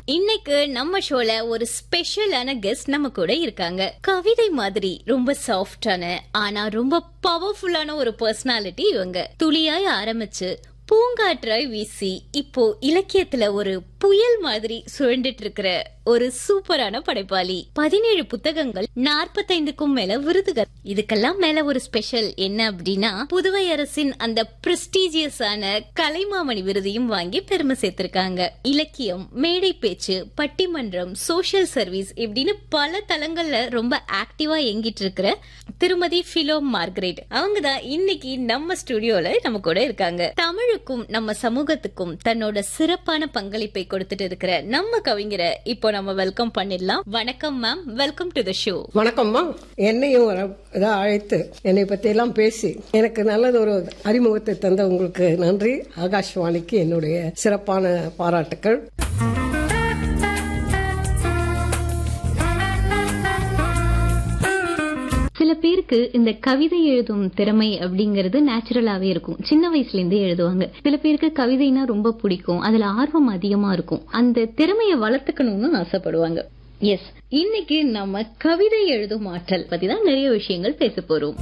இன்னைக்கு நம்ம ஷோல ஒரு ஸ்பெஷலான கெஸ்ட் நம்ம கூட இருக்காங்க கவிதை மாதிரி ரொம்ப சாஃப்டான ஆனா ரொம்ப பவர்ஃபுல்லான ஒரு பர்சனாலிட்டி இவங்க துளியாய் ஆரம்பிச்சு பூங்காற்றாய் வீசி இப்போ இலக்கியத்துல ஒரு புயல் மாதிரி சுழண்டுட்டு இருக்கிற ஒரு சூப்பரான படைப்பாளி பதினேழு புத்தகங்கள் நாற்பத்தைந்துக்கும் மேல விருதுகள் இதுக்கெல்லாம் மேல ஒரு ஸ்பெஷல் என்ன அப்படின்னா புதுவை அரசின் அந்த பிரஸ்டீஜியஸான கலைமாமணி விருதையும் வாங்கி பெருமை சேர்த்திருக்காங்க இலக்கியம் மேடை பேச்சு பட்டிமன்றம் சோஷியல் சர்வீஸ் இப்படின்னு பல தளங்கள்ல ரொம்ப ஆக்டிவா இயங்கிட்டு இருக்கிற திருமதி பிலோ மார்கரெட் அவங்க தான் இன்னைக்கு நம்ம ஸ்டுடியோல நம்ம கூட இருக்காங்க தமிழுக்கும் நம்ம சமூகத்துக்கும் தன்னோட சிறப்பான பங்களிப்பை கொடுத்துட்டு இருக்கிற நம்ம கவிஞரை இப்போ நம்ம வெல்கம் பண்ணிடலாம் வணக்கம் ma'am welcome to the show வணக்கம்மா என்னையும் வர- இதா அழைத்து என்னை பத்தி எல்லாம் பேசி எனக்கு நல்லது ஒரு அறிமுகத்தை தந்த உங்களுக்கு நன்றி ஆகாஷ்வாணிக்கு என்னுடைய சிறப்பான பாராட்டுக்கள் சில பேருக்கு இந்த கவிதை எழுதும் திறமை அப்படிங்கறது நேச்சுரலாவே இருக்கும் சின்ன வயசுல இருந்தே எழுதுவாங்க சில பேருக்கு கவிதைனா ரொம்ப பிடிக்கும் அதுல ஆர்வம் அதிகமா இருக்கும் அந்த திறமையை வளர்த்துக்கணும்னு ஆசைப்படுவாங்க எஸ் இன்னைக்கு நம்ம கவிதை எழுதும் ஆற்றல் பத்தி தான் நிறைய விஷயங்கள் பேச போறோம்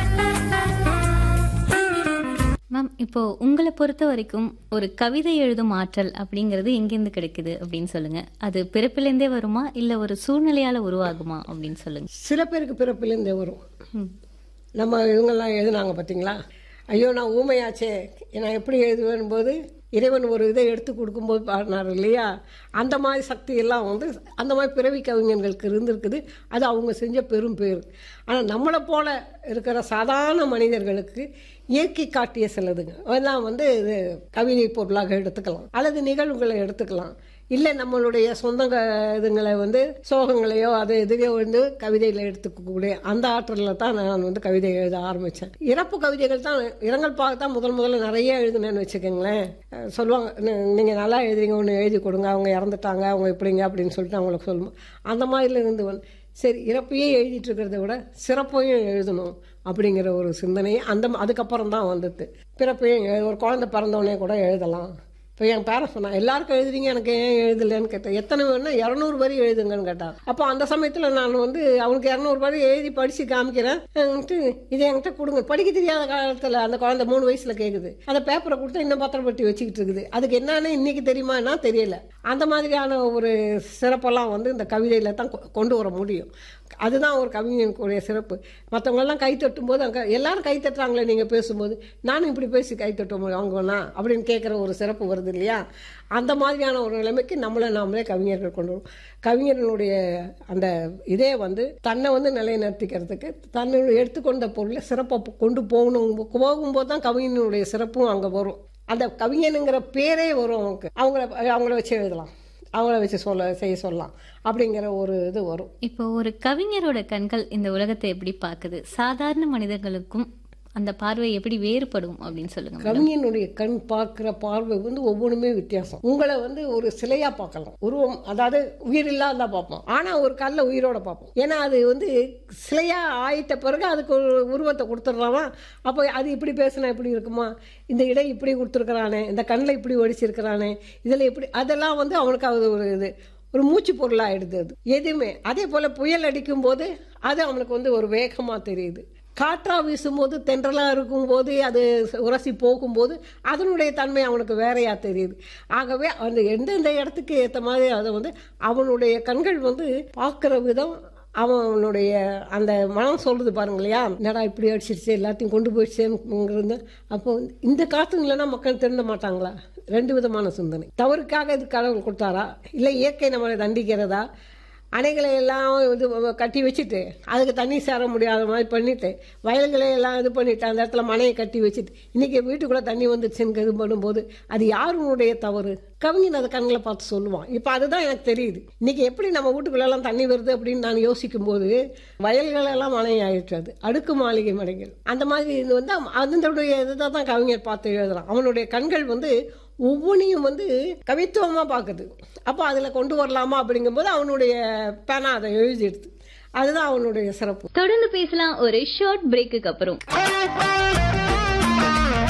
மேம் இப்போ உங்களை பொறுத்த வரைக்கும் ஒரு கவிதை எழுதும் ஆற்றல் அப்படிங்கிறது எங்கிருந்து கிடைக்குது அப்படின்னு சொல்லுங்க அது பிறப்பிலேருந்தே வருமா இல்ல ஒரு சூழ்நிலையால உருவாகுமா அப்படின்னு சொல்லுங்க சில பேருக்கு பிறப்பிலேருந்தே வரும் ம். நம்ம இவங்கெல்லாம் எழுதுனாங்க பார்த்தீங்களா ஐயோ நான் ஊமையாச்சே நான் எப்படி எழுதுவேன் போது இறைவன் ஒரு இதை எடுத்து கொடுக்கும்போது பாடினார் இல்லையா அந்த மாதிரி சக்தி எல்லாம் வந்து அந்த மாதிரி பிறவி கவிஞர்களுக்கு இருந்திருக்குது அது அவங்க செஞ்ச பெரும் பேர் ஆனால் நம்மளை போல இருக்கிற சாதாரண மனிதர்களுக்கு இயற்கை காட்டிய சிலதுங்க அதெல்லாம் வந்து இது கவிதை பொருளாக எடுத்துக்கலாம் அல்லது நிகழ்வுகளை எடுத்துக்கலாம் இல்லை நம்மளுடைய சொந்த க- இதுங்களை வந்து சோகங்களையோ அதை எதுலையோ வந்து கவிதையில் எடுத்துக்கக்கூடிய அந்த ஆற்றலில் தான் நான் வந்து கவிதை எழுத ஆரம்பித்தேன் இறப்பு கவிதைகள் தான் இரங்கல் பார்க்க தான் முதல் முதல்ல நிறைய எழுதுனேன்னு வச்சுக்கோங்களேன் அஹ் சொல்லுவாங்க "நீ- நீங்க நல்லா எழுதுறீங்க ஒன்று எழுதி கொடுங்க அவங்க இறந்துட்டாங்க அவங்க எப்படிங்க அப்படின்னு சொல்லிட்டு அவங்களுக்கு சொல்லுவோம் அந்த மாதிரில இருந்து வந்து சரி இறப்பையே எழுதிட்டு இருக்கிறத விட சிறப்பையும் எழுதணும் அப்படிங்கிற ஒரு சிந்தனை அந்த அதுக்கப்புறம் தான் வந்துட்டு பிறப்பையும் எழு- ஒரு குழந்தை பிறந்தவொடனே கூட எழுதலாம் இப்போ என் பேரன் சொன்னான் எல்லாருக்கும் எழுதுறீங்க எனக்கு ஏன் எழுதலைன்னு கேட்டேன் எத்தனை வேணும்னா இரநூறு வரி எழுதுங்கன்னு கேட்டான் அப்போ அந்த சமயத்தில் நான் வந்து அவனுக்கு இரநூறு வரி எழுதி படித்து காமிக்கிறேன் என்கிட்ட, இதை என்கிட்ட கொடுங்க படிக்க தெரியாத காலத்தில் அந்த குழந்தை மூணு வயசில் கேட்குது அந்த பேப்பரை கொடுத்தா இன்னும் பத்திரப்பட்டி வச்சுக்கிட்டு இருக்குது அதுக்கு என்னன்னு இன்னைக்கு தெரியுமான்னா தெரியல அந்த மாதிரியான ஒரு சிறப்பெல்லாம் வந்து இந்த கவிதையில் தான் கொ- கொண்டு வர முடியும் அதுதான் ஒரு கவிஞனுக்குரிய சிறப்பு மற்றவங்கெல்லாம் கை தட்டும் போது அங்கே எல்லாரும் கை தட்டுறாங்களே நீங்கள் பேசும்போது நானும் இப்படி பேசி கை தட்ட வாங்குவேனா அப்படின்னு கேட்குற ஒரு சிறப்பு வருது இல்லையா அந்த மாதிரியான ஒரு நிலைமைக்கு நம்மளை நாமளே கவிஞர்கள் கொண்டு வரும் கவிஞர்களுடைய அந்த இதே வந்து தன்னை வந்து நிலைநிறுத்திக்கிறதுக்கு தன்னுடைய எடுத்துக்கொண்ட பொருளை சிறப்பாக கொண்டு போகணும் போகும்போது தான் கவிஞனுடைய சிறப்பும் அங்கே வரும் அந்த கவிஞனுங்கிற பேரே வரும் அவங்களுக்கு அவங்கள அவங்கள வச்சு எழுதலாம் அவங்கள வச்சு சொல்ல செய்ய சொல்லலாம் அப்படிங்கிற ஒரு இது வரும் இப்போ ஒரு கவிஞரோட கண்கள் இந்த உலகத்தை எப்படி பாக்குது சாதாரண மனிதர்களுக்கும் அந்த பார்வை எப்படி வேறுபடும் அப்படின்னு சொல்லுங்க கவிஞனுடைய கண் பார்க்கிற பார்வை வந்து ஒவ்வொன்றுமே வித்தியாசம் உங்களை வந்து ஒரு சிலையா பார்க்கலாம் உருவம் அதாவது உயிர் இல்லாத பார்ப்போம் ஆனா ஒரு கல்ல உயிரோட பார்ப்போம் ஏன்னா அது வந்து சிலையா ஆயிட்ட பிறகு அதுக்கு ஒரு உருவத்தை கொடுத்துட்றாமா அப்போ அது இப்படி பேசினா இப்படி இருக்குமா இந்த இடை இப்படி கொடுத்துருக்குறானே இந்த கண்ணில் இப்படி ஒடிச்சிருக்கிறானே இதில் இப்படி அதெல்லாம் வந்து அவனுக்கு அது ஒரு இது ஒரு மூச்சு பொருளாயிடுது அது எதுவுமே அதே போல புயல் அடிக்கும் போது அது அவனுக்கு வந்து ஒரு வேகமா தெரியுது காற்றா வீசும்போது தென்றலா இருக்கும்போது அது உரசி போகும்போது அதனுடைய தன்மை அவனுக்கு வேறையா தெரியுது ஆகவே அந்த எந்தெந்த இடத்துக்கு ஏற்ற மாதிரி அதை வந்து அவனுடைய கண்கள் வந்து பார்க்குற விதம் அவனுடைய அந்த மனம் சொல்றது பாருங்க இல்லையா என்னடா இப்படி அடிச்சிருச்சு எல்லாத்தையும் கொண்டு போயிடுச்சேங்கிறது அப்போ வந்து இந்த காற்று இல்லைன்னா மக்கள் திருந்த மாட்டாங்களா ரெண்டு விதமான சிந்தனை தவறுக்காக இது கடவுள் கொடுத்தாரா இல்லை இயற்கை நம்மளை தண்டிக்கிறதா அணைகளை எல்லாம் இது கட்டி வச்சுட்டு அதுக்கு தண்ணி சேர முடியாத மாதிரி பண்ணிட்டு வயல்களை எல்லாம் இது பண்ணிட்டு அந்த இடத்துல மனையை கட்டி வச்சுட்டு இன்னைக்கு வீட்டுக்குள்ள தண்ணி வந்துருச்சுன்னு இது பண்ணும்போது அது யாருடைய தவறு கவிஞன் அதை கண்ணில் பார்த்து சொல்லுவான் இப்போ அதுதான் எனக்கு தெரியுது இன்னைக்கு எப்படி நம்ம வீட்டுக்குள்ள எல்லாம் தண்ணி வருது அப்படின்னு நான் யோசிக்கும் போது வயல்கள் எல்லாம் மனை ஆயிடுச்சு அது அடுக்கு மாளிகை மனைகள் அந்த மாதிரி இது வந்து அதனுடைய இதை தான் கவிஞர் பார்த்து எழுதுறான் அவனுடைய கண்கள் வந்து ஒவ்வொன்றையும் வந்து கவித்துவமாக பார்க்குது அப்போ அதில் கொண்டு வரலாமா அப்படிங்கும்போது அவனுடைய பேனா அதை எழுதிடுது அதுதான் அவனுடைய சிறப்பு தொடர்ந்து பேசலாம் ஒரு ஷார்ட் பிரேக்குக்கு அப்புறம்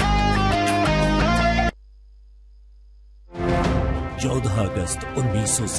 14 अगस्त उन्नीस